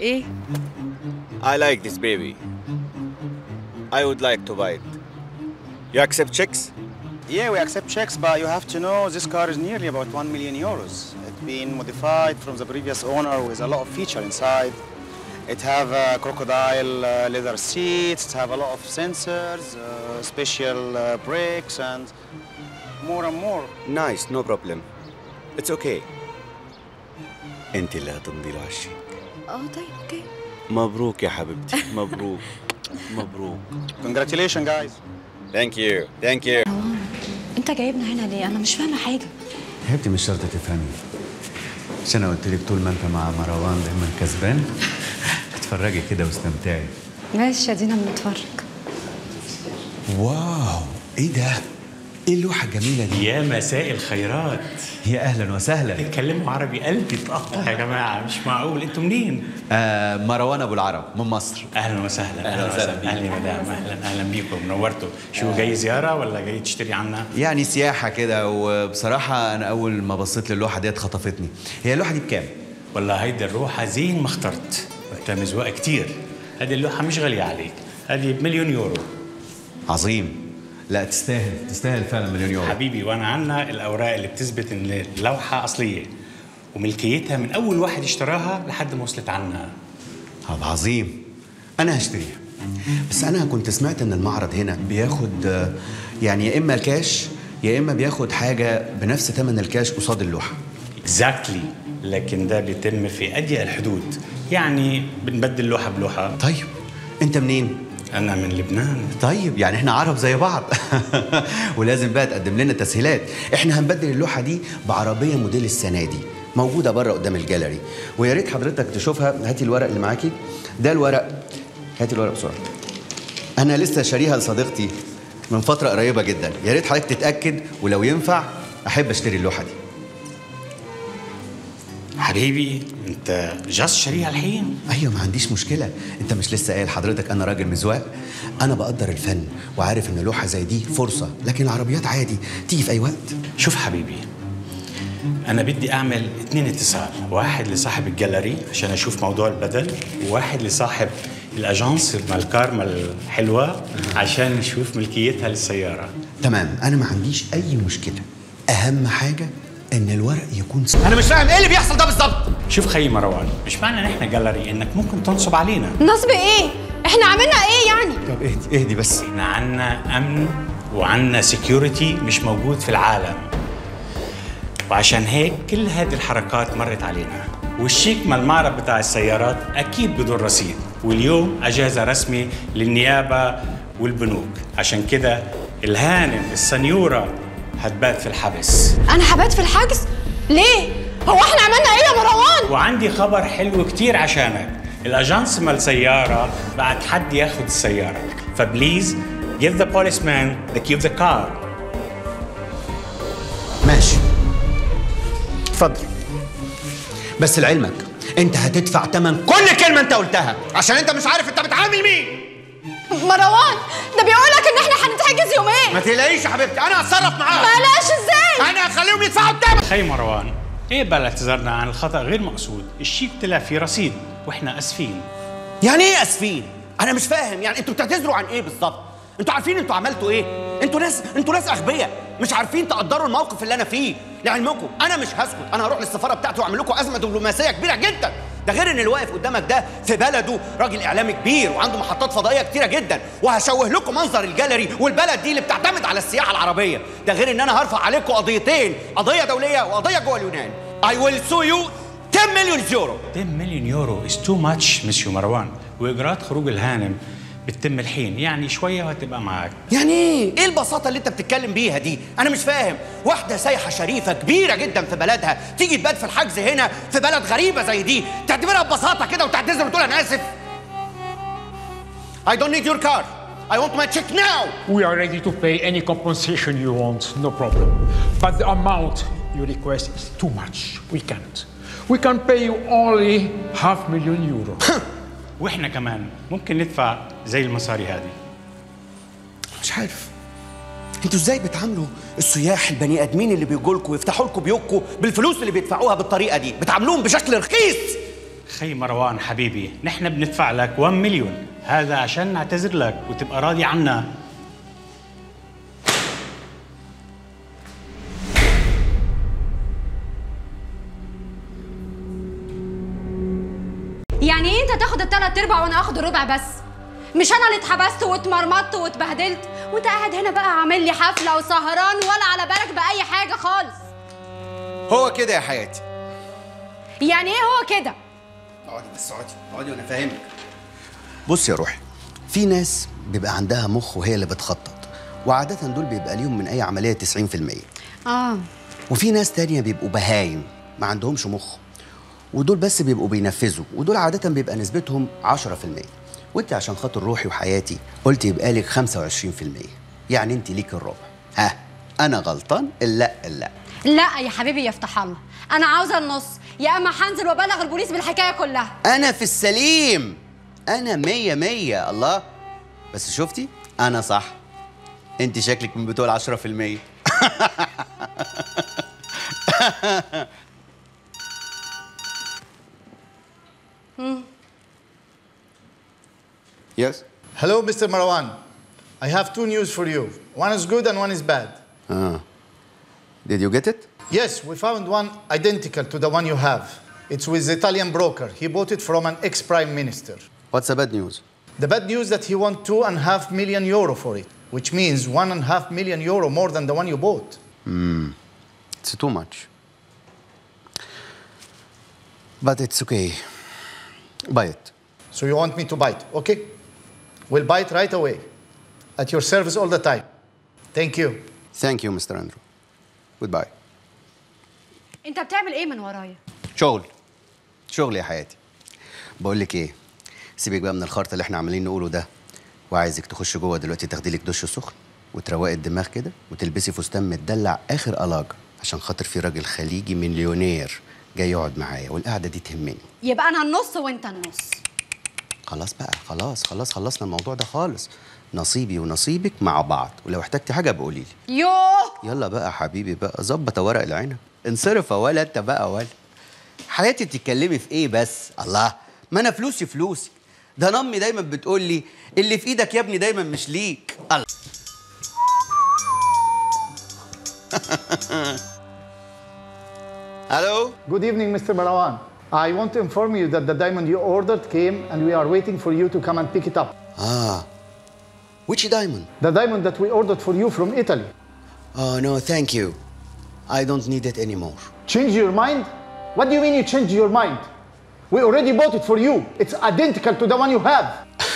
ايه I like this baby. I would like to buy it. You accept checks? Yeah, we accept checks, but you have to know this car is nearly about 1 million euros. It's been modified from the previous owner with a lot of feature inside. It have uh, crocodile uh, leather seats, it have a lot of sensors, uh, special uh, brakes, and more and more. Nice, no problem. It's okay. انت اللي هتمضي له على الشيك اه طيب اوكي مبروك يا حبيبتي مبروك مبروك Congratulations, guys. Thank you. Thank you. انت جايبنا هنا ليه انا مش فاهمه حاجه حبيبتي مش شرط تفهمي مش انا قلت لك طول ما انت مع مروان دايما كسبان اتفرجي كده واستمتعي ماشي ادينا بنتفرج واو ايه ده ايه اللوحه الجميله دي يا مساء الخيرات يا اهلا وسهلا تتكلموا عربي قلبي اتقطع يا جماعه مش معقول انتوا منين آه مروان ابو العرب من مصر اهلا وسهلا أهلا وسهلا بيك. اهلا يا مدام اهلا اهلا بيكم نورتوا شو جاي زياره ولا جاي تشتري عنا يعني سياحه كده وبصراحه انا اول ما بصيت للوحه ديت خطفتني هي اللوحه دي بكام والله هيدي الروحه زين ما اخترت وقتها مزواق كتير هذه اللوحه مش غاليه عليك هذه بمليون يورو عظيم لا تستاهل تستاهل فعلا مليون يورو حبيبي وانا عنا الاوراق اللي بتثبت ان اللوحه اصليه وملكيتها من اول واحد اشتراها لحد ما وصلت عنا طب عظيم انا هشتريها بس انا كنت سمعت ان المعرض هنا بياخد آه، يعني يا اما كاش يا اما بياخد حاجه بنفس ثمن الكاش قصاد اللوحه اكزاكتلي لكن ده بيتم في اضيق الحدود يعني بنبدل لوحه بلوحه طيب انت منين انا من لبنان طيب يعني احنا عرب زي بعض ولازم بقى تقدم لنا تسهيلات احنا هنبدل اللوحه دي بعربيه موديل السنه دي موجوده بره قدام الجاليري ويا ريت حضرتك تشوفها هاتي الورق اللي معاكي ده الورق هاتي الورق بسرعه انا لسه شاريها لصديقتي من فتره قريبه جدا يا ريت حضرتك تتاكد ولو ينفع احب اشتري اللوحه دي حبيبي انت جاست شاريها الحين ايوه ما عنديش مشكله انت مش لسه قايل حضرتك انا راجل مزواق انا بقدر الفن وعارف ان لوحه زي دي فرصه لكن العربيات عادي تيجي في اي وقت شوف حبيبي انا بدي اعمل اتنين اتصال واحد لصاحب الجاليري عشان اشوف موضوع البدل وواحد لصاحب الاجانس مال الكارما الحلوه عشان نشوف ملكيتها للسياره تمام انا ما عنديش اي مشكله اهم حاجه ان الورق يكون س... انا مش فاهم ايه اللي بيحصل ده بالظبط شوف خي مروان مش معنى ان احنا جاليري انك ممكن تنصب علينا نصب ايه احنا عملنا ايه يعني طب اهدي اهدي بس احنا عنا امن وعنا سكيورتي مش موجود في العالم وعشان هيك كل هذه الحركات مرت علينا والشيك مال المعرض بتاع السيارات اكيد بدون رصيد واليوم اجازه رسمي للنيابه والبنوك عشان كده الهانم السنيوره هتبات في الحبس انا هبات في الحجز ليه هو احنا عملنا ايه يا مروان وعندي خبر حلو كتير عشانك الاجانس مال سياره بعد حد ياخد السياره فبليز give the policeman the key of the car ماشي اتفضل بس لعلمك انت هتدفع تمن كل كلمه انت قلتها عشان انت مش عارف انت بتعامل مين مروان ده بيقولك ان احنا هنتحجز يومين ما تقلقيش يا حبيبتي انا هتصرف معاك بلاش ازاي انا هخليهم يدفعوا الثمن خي مروان اقبل اعتذارنا عن الخطا غير مقصود الشيك طلع فيه رصيد واحنا اسفين يعني ايه اسفين انا مش فاهم يعني انتوا بتعتذروا عن ايه بالظبط انتوا عارفين انتوا عملتوا ايه انتوا ناس انتوا ناس اغبياء مش عارفين تقدروا الموقف اللي انا فيه لعلمكم انا مش هسكت انا هروح للسفاره بتاعتي واعمل لكم ازمه دبلوماسيه كبيره جدا ده غير ان اللي واقف قدامك ده في بلده راجل اعلامي كبير وعنده محطات فضائيه كتيره جدا وهشوه لكم منظر الجاليري والبلد دي اللي بتعتمد على السياحه العربيه ده غير ان انا هرفع عليكم قضيتين قضيه دوليه وقضيه جوه اليونان I will sue you 10 مليون يورو 10 مليون يورو is too much مسيو مروان واجراءات خروج الهانم بتتم الحين يعني شويه وهتبقى معاك يعني ايه؟ ايه البساطة اللي انت بتتكلم بيها دي؟ أنا مش فاهم، واحدة سايحة شريفة كبيرة جدا في بلدها، تيجي تبات في الحجز هنا في بلد غريبة زي دي، تعتبرها ببساطة كده وتعتذر وتقول أنا آسف. I don't need your car. I want my check now. We are ready to pay any compensation you want, no problem. But the amount you request is too much. We can't. We can pay you only half million euro. واحنا كمان ممكن ندفع زي المصاري هذه مش عارف. انتوا ازاي بتعاملوا السياح البني ادمين اللي بيجوا لكم ويفتحوا لكم بيوتكم بالفلوس اللي بيدفعوها بالطريقه دي؟ بتعاملوهم بشكل رخيص. خي مروان حبيبي نحن بندفع لك 1 مليون هذا عشان نعتذر لك وتبقى راضي عنا يعني ايه انت تاخد التلات ارباع وانا اخد الربع بس مش انا اللي اتحبست واتمرمطت واتبهدلت وانت قاعد هنا بقى عامل لي حفله وسهران ولا على بالك باي حاجه خالص هو كده يا حياتي يعني ايه هو كده اقعدي بس اقعدي اقعدي وانا فاهمك بص يا روحي في ناس بيبقى عندها مخ وهي اللي بتخطط وعادة دول بيبقى ليهم من أي عملية 90% اه وفي ناس تانية بيبقوا بهايم ما عندهمش مخ ودول بس بيبقوا بينفذوا ودول عادة بيبقى نسبتهم 10% وانت عشان خاطر روحي وحياتي قلت يبقى لك 25% يعني انت ليك الربع ها انا غلطان لا لا لا يا حبيبي يفتح الله انا عاوزه النص يا اما هنزل وابلغ البوليس بالحكايه كلها انا في السليم انا مية مية الله بس شفتي انا صح انت شكلك من بتوع العشرة في المية Yes. Hello, Mr. Marwan. I have two news for you. One is good and one is bad. Ah. Did you get it? Yes, we found one identical to the one you have. It's with the Italian broker. He bought it from an ex-prime minister. What's the bad news? The bad news that he wants two and a half million euro for it, which means one and a half million euro more than the one you bought. It's too much. But it's okay. Buy it. So you want me to buy it, okay? We'll buy it right away. At your service all the time. Thank you. Thank you, Mr. Andrew. Goodbye. انت بتعمل ايه من ورايا شغل شغل يا حياتي بقول لك ايه سيبك بقى من الخرط اللي احنا عمالين نقوله ده وعايزك تخش جوه دلوقتي تاخدي لك دش سخن وتروقي الدماغ كده وتلبسي فستان متدلع اخر الاجه عشان خاطر في راجل خليجي مليونير جاي يقعد معايا والقعده دي تهمني يبقى انا النص وانت النص خلاص بقى خلاص خلاص خلصنا الموضوع ده خالص نصيبي ونصيبك مع بعض ولو احتجتي حاجه بقولي لي يوه يلا بقى حبيبي بقى ظبط ورق العنب انصرف ولا انت بقى ولا حياتي بتتكلمي في ايه بس الله ما انا فلوسي فلوسي ده انا امي دايما بتقول لي اللي في ايدك يا ابني دايما مش ليك الله الو Good evening, Mr. Marwan. I want to inform you that the diamond you ordered came and we are waiting for you to come and pick it up. اه which diamond The diamond that we ordered for you from Italy. oh no thank you I don't need it anymore Change your mind? What do you mean you changed your mind? We already bought it for you. It's identical to the one you have.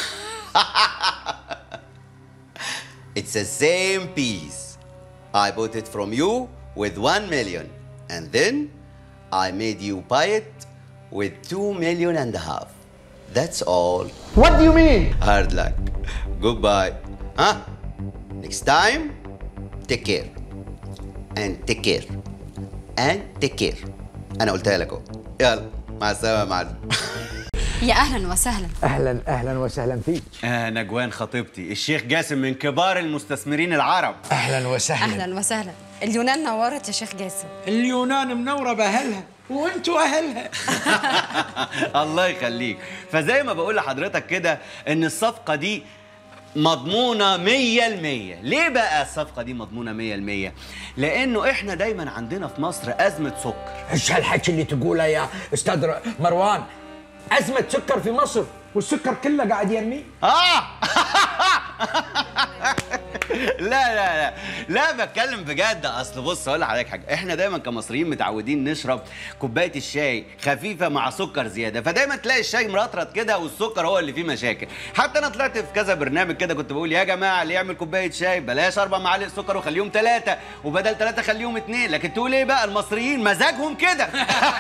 It's the same piece. I bought it from you with one million, and then I made you buy it with two million and a half. That's all. What do you mean? Hard luck. Goodbye. Huh? Next time, take care. And take care. And take care. أنا قلتها لك أهو. يلا مع السلامة يا معلم. يا اهلا وسهلا اهلا اهلا وسهلا فيك آه نجوان خطيبتي الشيخ جاسم من كبار المستثمرين العرب اهلا وسهلا اهلا وسهلا اليونان نورت يا شيخ جاسم اليونان منورة بأهلها وانتوا أهلها الله يخليك فزي ما بقول لحضرتك كده ان الصفقه دي مضمونه 100% ليه بقى الصفقه دي مضمونه 100% لانه احنا دايما عندنا في مصر ازمه سكر ايش هالحكي اللي تقوله يا استاذ ر- مروان ازمه سكر في مصر والسكر كله قاعد يمي اه لا لا لا لا بتكلم بجد اصل بص اقول لحضرتك حاجه احنا دايما كمصريين متعودين نشرب كوبايه الشاي خفيفه مع سكر زياده فدايما تلاقي الشاي مرطرط كده والسكر هو اللي فيه مشاكل حتى انا طلعت في كذا برنامج كده كنت بقول يا جماعه اللي يعمل كوبايه شاي بلاش اربع معالق سكر وخليهم ثلاثه وبدل ثلاثه خليهم اثنين لكن تقول ايه بقى المصريين مزاجهم كده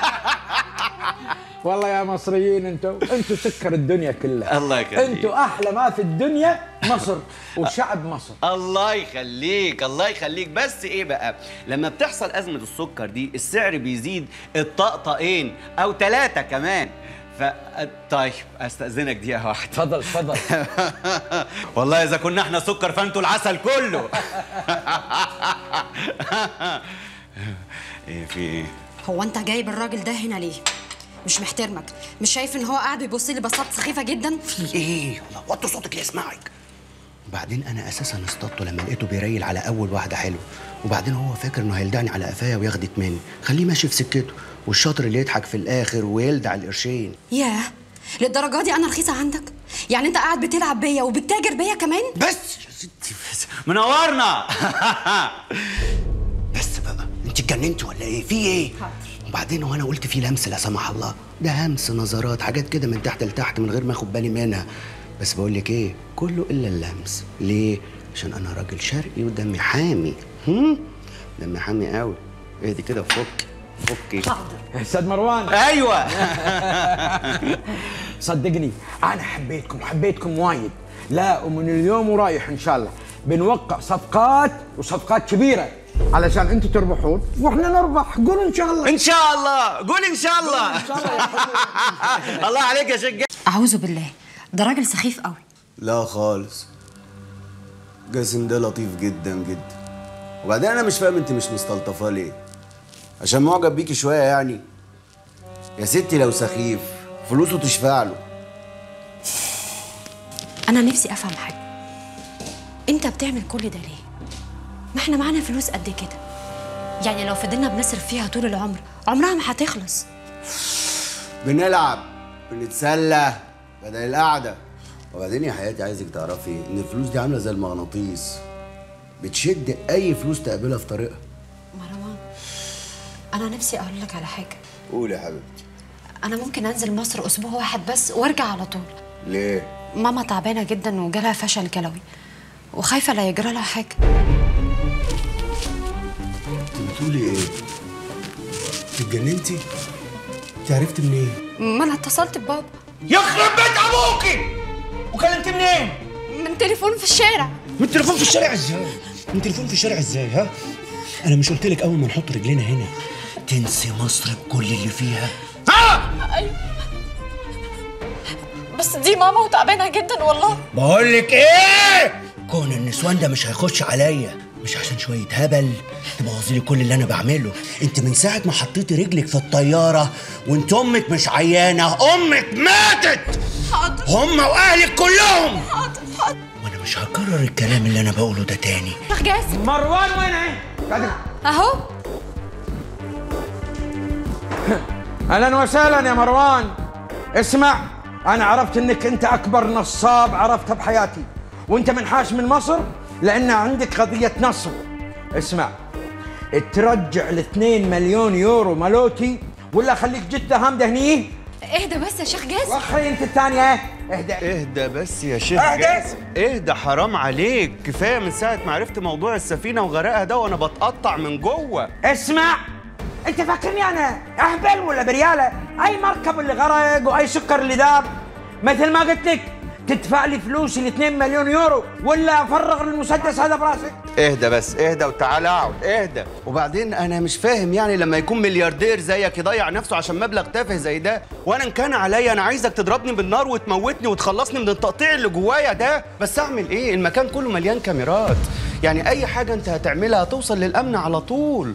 والله يا مصريين انتوا انتوا سكر الدنيا كلها الله يخليك. انتوا احلى ما في الدنيا مصر وشعب مصر الله يخليك الله يخليك بس ايه بقى لما بتحصل ازمه السكر دي السعر بيزيد الطقطقين او ثلاثه كمان ف طيب استاذنك دقيقه واحده تفضل تفضل والله اذا كنا احنا سكر فانتوا العسل كله ايه في ايه هو انت جايب الراجل ده هنا ليه مش محترمك مش شايف ان هو قاعد بيبص لي بصات سخيفه جدا في ايه الله وطي صوتك ليه اسمعك وبعدين انا اساسا اصطدته لما لقيته بيريل على اول واحده حلوه وبعدين هو فاكر انه هيلدعني على قفايا وياخدت مني خليه ماشي في سكته والشاطر اللي يضحك في الاخر ويلدع القرشين ياه للدرجه دي انا رخيصه عندك يعني انت قاعد بتلعب بيا وبتتاجر بيا كمان بس يا ستي بس منورنا بس بقى انت اتجننتي ولا ايه في ايه وبعدين هو انا قلت في لمس لا سمح الله ده همس نظرات حاجات كده من تحت لتحت من غير ما اخد بالي منها بس بقول لك ايه كله الا اللمس ليه عشان انا راجل شرقي ودمي حامي هم دمي حامي قوي اهدي كده فك فكي استاذ مروان ايوه صدقني انا حبيتكم حبيتكم وايد لا ومن اليوم ورايح ان شاء الله بنوقع صفقات وصفقات كبيره علشان انتم تربحون واحنا نربح قولوا ان شاء الله ان شاء الله قول ان شاء الله الله عليك يا شيخ اعوذ بالله ده راجل سخيف قوي لا خالص جاسم ده لطيف جدا جدا وبعدين انا مش فاهم انت مش مستلطفاه ليه عشان معجب بيكي شويه يعني يا ستي لو سخيف فلوسه تشفع له انا نفسي افهم حاجه انت بتعمل كل ده ليه ما احنا معانا فلوس قد كده يعني لو فضلنا بنصرف فيها طول العمر عمرها ما هتخلص بنلعب بنتسلى بدل القعده وبعدين يا حياتي عايزك تعرفي ان الفلوس دي عامله زي المغناطيس بتشد اي فلوس تقابلها في طريقها مروان انا نفسي اقول لك على حاجه قول يا حبيبتي انا ممكن انزل مصر اسبوع واحد بس وارجع على طول ليه ماما تعبانه جدا وجالها فشل كلوي وخايفه لا يجرى لها حاجه انت بتقولي ايه اتجننتي انت عرفتي منين ما انا اتصلت ببابا يخرب بيت ابوكي وكلمت منين من تليفون في الشارع من تليفون في الشارع ازاي من تليفون في الشارع ازاي ها انا مش قلت لك اول ما نحط رجلينا هنا تنسي مصر بكل اللي فيها بس دي ماما وتعبانه جدا والله بقول لك ايه كون النسوان ده مش هيخش عليا مش عشان شويه هبل تبوظي لي كل اللي انا بعمله انت من ساعه ما حطيتي رجلك في الطياره وانت امك مش عيانه امك ماتت حاضر هم واهلك كلهم حاضر حاضر وانا مش هكرر الكلام اللي انا بقوله ده تاني شيخ جاسم مروان وين ايه قاعد- اهو اهلا وسهلا يا مروان اسمع انا عرفت انك انت اكبر نصاب عرفته بحياتي وانت منحاش من مصر لان عندك قضيه نصب اسمع ترجع ال 2 مليون يورو مالوتي ولا خليك جده هامده هني اهدى بس يا شيخ جاسم واخري انت الثانيه اهدى اهدى بس يا شيخ اهدى. جاسم اهدى حرام عليك كفايه من ساعه ما عرفت موضوع السفينه وغرقها ده وانا بتقطع من جوه اسمع انت فاكرني انا اهبل ولا برياله اي مركب اللي غرق واي سكر اللي ذاب مثل ما قلت لك تدفع لي فلوسي ال 2 مليون يورو ولا افرغ المسدس هذا براسك اهدى بس اهدى وتعالى اقعد اهدى وبعدين انا مش فاهم يعني لما يكون ملياردير زيك يضيع نفسه عشان مبلغ تافه زي ده وانا ان كان عليا انا عايزك تضربني بالنار وتموتني وتخلصني من التقطيع اللي جوايا ده بس اعمل ايه المكان كله مليان كاميرات يعني اي حاجه انت هتعملها هتوصل للامن على طول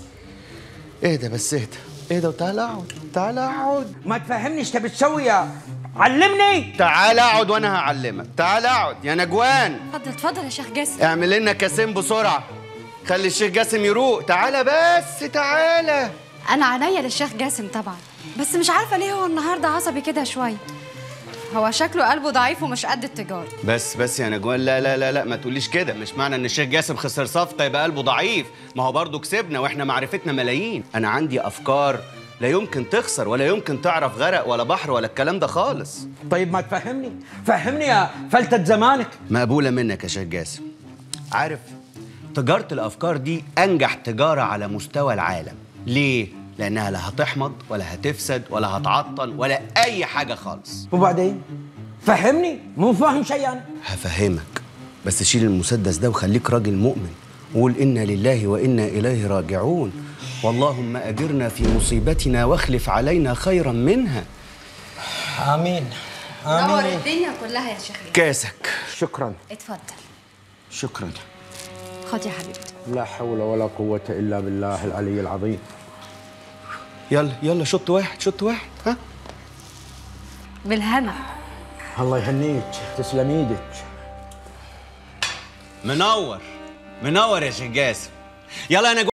اهدى بس اهدى اهدى وتعالى اقعد تعالى اقعد ما تفهمني ايش تبي تسوي يا علمني تعالى اقعد وانا هعلمك تعالى اقعد يا نجوان اتفضل اتفضل يا شيخ جاسم اعمل لنا كاسين بسرعه خلي الشيخ جاسم يروق تعالى بس تعالى انا عينيا للشيخ جاسم طبعا بس مش عارفه ليه هو النهارده عصبي كده شويه هو شكله قلبه ضعيف ومش قد التجاره بس بس يا نجوان لا لا لا لا ما تقوليش كده مش معنى ان الشيخ جاسم خسر صفقه يبقى قلبه ضعيف ما هو برضه كسبنا واحنا معرفتنا ملايين انا عندي افكار لا يمكن تخسر ولا يمكن تعرف غرق ولا بحر ولا الكلام ده خالص طيب ما تفهمني فهمني يا فلتة زمانك مقبوله منك يا شيخ جاسم عارف تجاره الافكار دي انجح تجاره على مستوى العالم ليه لانها لا هتحمض ولا هتفسد ولا هتعطل ولا اي حاجه خالص وبعدين فهمني مو فاهم شيء انا هفهمك بس شيل المسدس ده وخليك راجل مؤمن وقول إنا لله وإنا إليه راجعون واللهم أجرنا في مصيبتنا واخلف علينا خيرا منها امين نور الدنيا كلها يا شيخ جاسم كاسك شكرا اتفضل شكرا خد يا حبيبتي لا حول ولا قوة إلا بالله العلي العظيم يلا يلا شط واحد شط واحد ها بالهنا الله يهنيك تسلم ايدك منور منور يا شيخ جاسم يلا انا